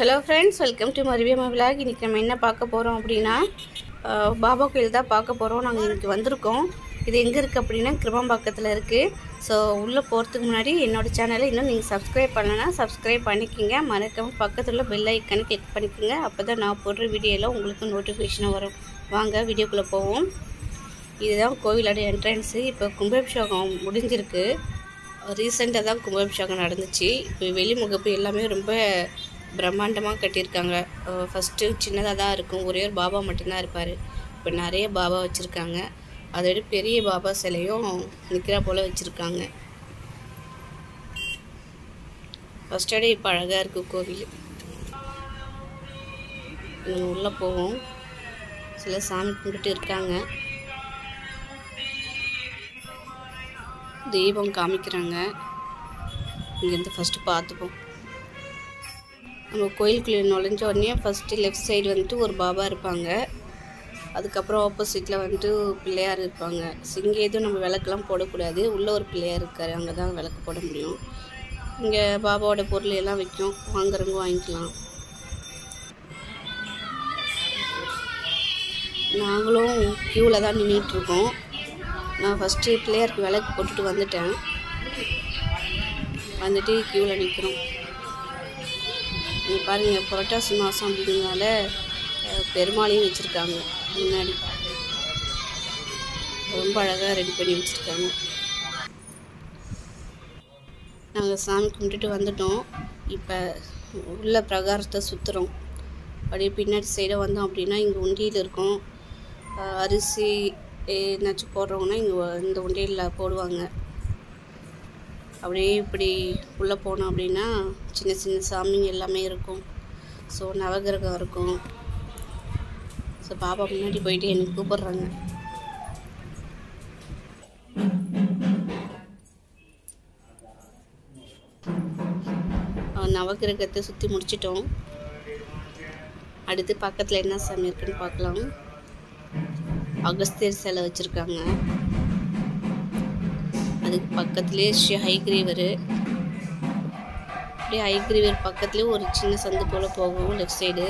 hello friends welcome to Maruviyamma vlog இன்றைக்கி நம்ம என்ன பார்க்க போகிறோம் அப்படின்னா அஹ், பாபா கோயில் தான் பார்க்க போகிறோம் நாங்கள் இன்றைக்கி வந்திருக்கோம் இது எங்கே இருக்குது அப்படின்னா கிருமம்பாக்கத்தில் இருக்குது ஸோ உள்ளே போகிறதுக்கு முன்னாடி என்னோடய சேனலை இன்னும் நீங்கள் சப்ஸ்கிரைப் பண்ணலன்னா சப்ஸ்கிரைப் பண்ணிக்கோங்க மறக்காம பக்கத்தில் உள்ள பெல் ஐக்கனை கிளிக் பண்ணிக்கோங்க அப்போ தான் நான் போடுற வீடியோவில் உங்களுக்கு நோட்டிஃபிகேஷனாக வரும் வாங்க வீடியோக்குள்ளே போவோம் இதுதான் கோவிலோட என்ட்ரன்ஸு இப்போ கும்பாபிஷேகம் முடிஞ்சிருக்கு ரீசெண்டாக தான் கும்பாபிஷேகம் நடந்துச்சு இப்போ வெளிமுகப்பு எல்லாமே ரொம்ப பிரம்மாண்டமாக கட்டியிருக்காங்க ஃபஸ்ட்டு சின்னதாக தான் இருக்கும் ஒரே ஒரு பாபா மட்டும்தான் இருப்பார் இப்போ நிறைய பாபா வச்சுருக்காங்க அதோட பெரிய பாபா சிலையும் நிற்கிறா போல் வச்சுருக்காங்க ஃபஸ்ட்டோட இப்போ அழகாக இருக்குது கோவில் நம்ம உள்ளே போவோம் சில சாமி கும்பிட்டு இருக்காங்க தெய்வம் காமிக்கிறாங்க இங்கேருந்து ஃபஸ்ட்டு பார்த்துப்போம் நம்ம கோயிலுக்குள்ளே நுழைஞ்ச உடனே ஃபஸ்ட்டு லெஃப்ட் சைடு வந்துட்டு ஒரு பாபா இருப்பாங்க அதுக்கப்புறம் ஆப்போசிட்டில் வந்துட்டு பிள்ளையார் இருப்பாங்க இங்கே எதுவும் நம்ம விளக்கெல்லாம் போடக்கூடாது உள்ளே ஒரு பிள்ளையார் இருக்கார் அங்கே தான் விளக்கு போட முடியும் இங்கே பாபாவோட பொருள் எல்லாம் விற்கும் வாங்குறவங்க வாங்கிக்கலாம் நாங்களும் க்யூவில் தான் நின்றுட்டுருக்கோம் நான் ஃபஸ்ட்டு பிள்ளையாருக்கு விளக்கு போட்டுட்டு வந்துட்டேன் வந்துட்டு க்யூவில் நிற்கிறோம் இங்கே பாருங்கள் புரட்டாசி மாதம் அப்படிங்கிறதுனால அஹ், பெருமாளையும் வச்சுருக்காங்க முன்னாடி ரொம்ப அழகாக ரெடி பண்ணி வச்சுருக்காங்க நாங்கள் சாமி கும்பிட்டுட்டு வந்துட்டோம் இப்போ உள்ள பிரகாரத்தை சுற்றுறோம் அப்படியே பின்னாடி சைடாக வந்தோம் அப்படின்னா இங்கே உண்டியல் இருக்கும் அஹ், அரிசி ஏதாச்சும் போடுறவங்கன்னா இங்கே இந்த உண்டியலில் போடுவாங்க அப்படியே இப்படி உள்ளே போனோம் அப்படின்னா சின்ன சின்ன சாமிங்க எல்லாமே இருக்கும் ஸோ நவகிரகம் இருக்கும் ஸோ பாபா முன்னாடி போயிட்டு எனக்கு கூப்பிடுறாங்க அஹ் நவகிரகத்தை சுற்றி முடிச்சிட்டோம் அடுத்து பக்கத்தில் என்ன சாமி இருக்குன்னு பார்க்கலாம் அகஸ்தியர் சிலை வச்சுருக்காங்க அதுக்கு பக்கத்துலேயே ஸ்ரீ ஹைகிரீவர் அப்படியே ஹைகிரீவர் பக்கத்துலேயே ஒரு சின்ன சந்து போல் போகும் லெஃப்ட் சைடு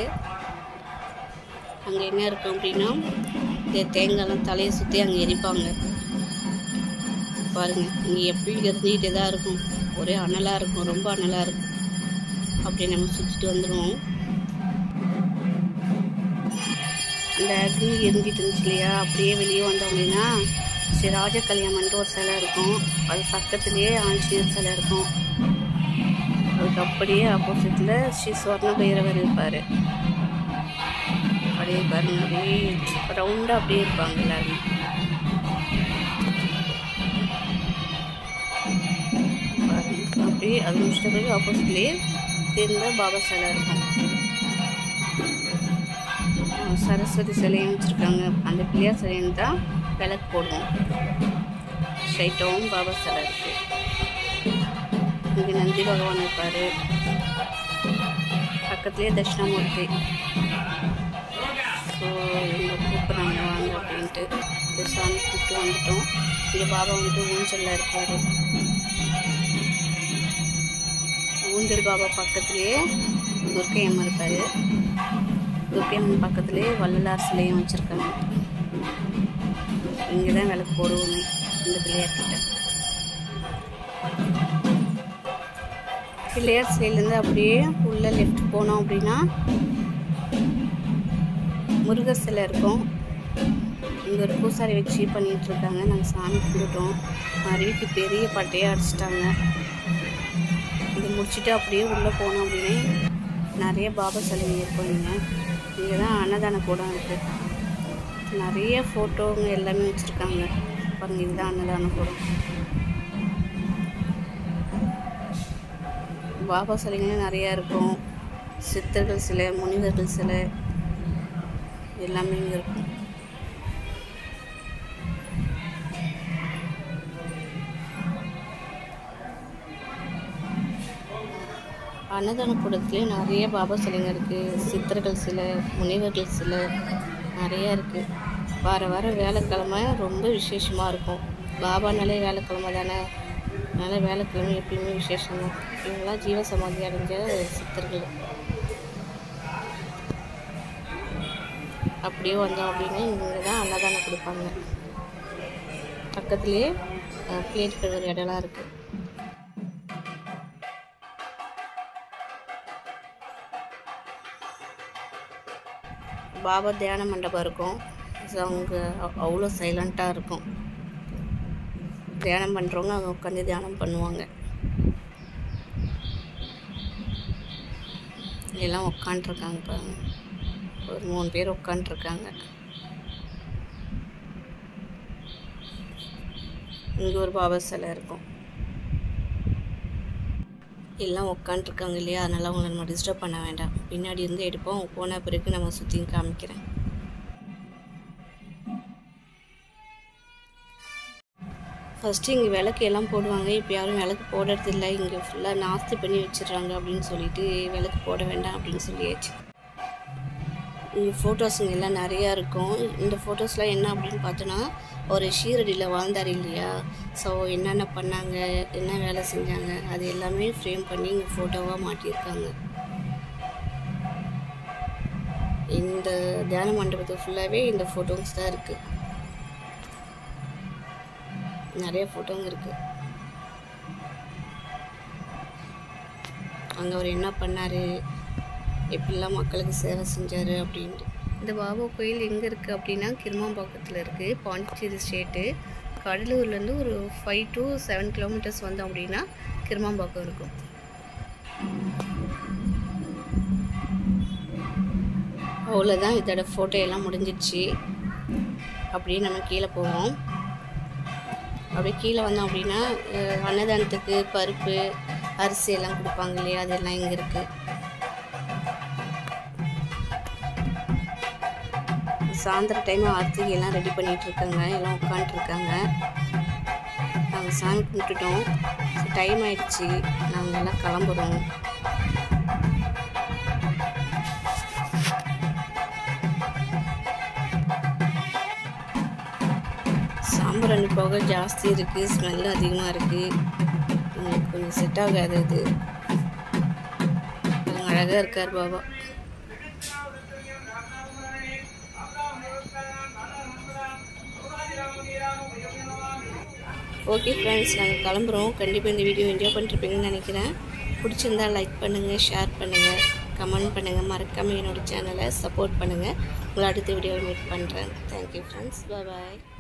அங்கே என்ன இருக்கும் அப்படின்னா இந்த தேங்காய்லாம் தலையை சுற்றி அங்கே எரிப்பாங்க பாருங்க இங்கே எப்படி எரிஞ்சிக்கிட்டே தான் இருக்கும் ஒரே அனலாக இருக்கும் ரொம்ப அனலாக இருக்கும் அப்படி நம்ம சுற்றிட்டு வந்துடுவோம் அந்த அக்னி எரிஞ்சிட்டு இருந்துச்சு இல்லையா அப்படியே வெளியே வந்தோம் அப்படின்னா ஸ்ரீ ராஜ கல்யாணம்ன்ட்டு ஒரு சிலை இருக்கும் அது பக்கத்துலேயே ஆஞ்சநேயர் சிலை இருக்கும் அதுக்கு அப்படியே ஆப்போசிட்டில் ஸ்ரீ சுவர்ண பைரவர் இருப்பார் அப்படியே பாருங்க அப்படியே ரவுண்டாக அப்படியே இருப்பாங்க எல்லாருமே பாருங்க அப்படியே அது முடிச்சிட்ட பிறகு ஆப்போசிட்லேயே திரும்ப பாபா சிலை இருக்கும் அஹ் சரஸ்வதி சிலையும் வச்சுருக்காங்க அந்த பிள்ளையார் சிலையும் தான் விளக்கு போடுவோம் ஸ்ட்ரைட்டாகவும் பாபா சிலை இருக்குது இங்கே நந்தி பகவான் இருப்பார் பக்கத்துலேயே தட்சிணாமூர்த்தி ஸோ இவங்க கூப்பிட்றாங்க வாங்க அப்படின்ட்டு இந்த சாமி கூப்பிட்டு வந்துட்டோம் இங்கே பாபா வந்துட்டு ஊஞ்சலில் இருப்பார் ஊஞ்சல் பாபா பக்கத்துலேயே துர்க்கை அம்மா இருப்பார் துர்க்கை அம்மன் பக்கத்துலேயே வள்ளலார் சிலையும் வச்சுருக்காங்க இங்கே தான் விளக்கு போடுவோமே இந்த பிள்ளையார்கிட்ட பிள்ளையார் சிலையிலேருந்து அப்படியே உள்ள லெஃப்ட் போனோம் அப்படின்னா முருகர் சிலை இருக்கும் இங்கே ஒரு பூசாரி வச்சு பண்ணிட்டு இருக்காங்க நாங்கள் சாமி கும்பிட்டோம் மறுபடிக்கு பெரிய பட்டையாக அடிச்சிட்டாங்க இது முடிச்சுட்டு அப்படியே உள்ளே போனோம் அப்படின்னா நிறைய பாபா சிலைங்க இருக்கும் இங்கே இங்கே தான் அன்னதான கூடம் இருக்குது நிறைய ஃபோட்டோங்க எல்லாமே வச்சுருக்காங்க பாருங்கள் இதுதான் அன்னதான கூடம் பாபா சிலைங்க நிறையா இருக்கும் சித்தர்கள் சிலை முனிவர்கள் சிலை எல்லாமே இங்கே இருக்கும் அன்னதான கூடத்துலேயே நிறைய பாபா சிலைங்க இருக்குது சித்தர்கள் சிலை முனிவர்கள் சிலை நிறைய இருக்குது வார வாரம் வேலைக்கிழமை ரொம்ப விசேஷமாக இருக்கும் பாபானாலே வேலைக்கிழமை தானே அதனால் வேலைக்கிழமை எப்பயுமே விசேஷம் தான் இவங்களாம் ஜீவசமாதி அடைஞ்ச சித்தர்கள் அப்படியே வந்தோம் அப்படின்னா இங்கே தான் அன்னதானம் கொடுப்பாங்க பக்கத்துலேயே பிளேட் கழுவுற இடம்லாம் இருக்குது பாபா தியான மண்டபம் இருக்கும் ஸோ அவங்க அவ்வளோ சைலண்ட்டாக இருக்கும் தியானம் பண்ணுறவங்க அங்கே உட்காந்து தியானம் பண்ணுவாங்க எல்லாம் உட்காண்ட்ருக்காங்க பாருங்க ஒரு மூணு பேர் உட்காண்ட்ருக்காங்க இங்கே ஒரு பாபா சிலை இருக்கும் எல்லாம் உட்காண்ட்ருக்காங்க இல்லையா அதனால் அவங்கள நம்ம டிஸ்டர்ப் பண்ண வேண்டாம் பின்னாடி இருந்து எடுப்போம் அவங்க போன பிறகு நம்ம சுற்றியும் காமிக்கிறேன் ஃபஸ்ட்டு இங்கே விளக்கு எல்லாம் போடுவாங்க இப்போ யாரும் விளக்கு போடுறது இல்லை இங்கே ஃபுல்லாக நாஸ்தி பண்ணி வச்சிடுறாங்க அப்படின்னு சொல்லிட்டு விளக்கு போட வேண்டாம் அப்படின்னு சொல்லியாச்சு இங்கே ஃபோட்டோஸுங்க எல்லாம் நிறையா இருக்கும் இந்த ஃபோட்டோஸ்லாம் என்ன அப்படின்னு பார்த்தோன்னா ஒரு ஷீரடியில் வாழ்ந்தார் இல்லையா ஸோ என்னென்ன பண்ணாங்க என்ன வேலை செஞ்சாங்க அது எல்லாமே ஃப்ரேம் பண்ணி இங்கே ஃபோட்டோவாக மாட்டியிருக்காங்க இந்த தியான மண்டபத்து ஃபுல்லாகவே இந்த ஃபோட்டோஸ் தான் இருக்குது நிறைய ஃபோட்டோங்க இருக்குது அங்கே அவர் என்ன பண்ணார் எப்படிலாம் மக்களுக்கு சேவை செஞ்சார் அப்படின்ட்டு இந்த பாபா கோயில் எங்கே இருக்குது அப்படின்னா கிருமாம்பாக்கத்தில் இருக்குது பாண்டிச்சேரி ஸ்டேட்டு கடலூர்லேருந்து ஒரு ஃபைவ் டு செவன் கிலோமீட்டர்ஸ் வந்தோம் அப்படின்னா கிருமாம்பாக்கம் இருக்கும் அவ்வளோதான் இதோட ஃபோட்டோ எல்லாம் முடிஞ்சிடுச்சு அப்படியே நம்ம கீழே போவோம் அப்படியே கீழே வந்தோம் அப்படின்னா அஹ், அன்னதானத்துக்கு பருப்பு அரிசி எல்லாம் கொடுப்பாங்க இல்லையா அதெல்லாம் இங்கே இருக்குது சாயந்தர டைம் ஆர்த்திக்கு எல்லாம் ரெடி பண்ணிட்டு இருக்காங்க எல்லாம் உட்காந்துருக்காங்க நாங்கள் சாமி கும்பிட்டுட்டோம் டைம் ஆயிடுச்சு நாங்கள் எல்லாம் கிளம்புறோம் சாம்பிராணி புகை ஜாஸ்தி இருக்குது ஸ்மெல் அதிகமாக இருக்குது எங்களுக்கு கொஞ்சம் செட் ஆகாது இது அழகாக இருக்கார் பாபா ஓகே ஃப்ரெண்ட்ஸ் நாங்கள் கிளம்புறோம் கண்டிப்பாக இந்த வீடியோ என்ஜாய் பண்ணிருப்பீங்கன்னு நினைக்கிறேன் பிடிச்சிருந்தா லைக் பண்ணுங்கள் ஷேர் பண்ணுங்கள் கமெண்ட் பண்ணுங்கள் மறக்காமல் என்னோடய சேனலை சப்போர்ட் பண்ணுங்கள் உங்களை அடுத்த வீடியோவில் மீட் பண்ணுறேன் தேங்க்யூ ஃப்ரெண்ட்ஸ் பாய்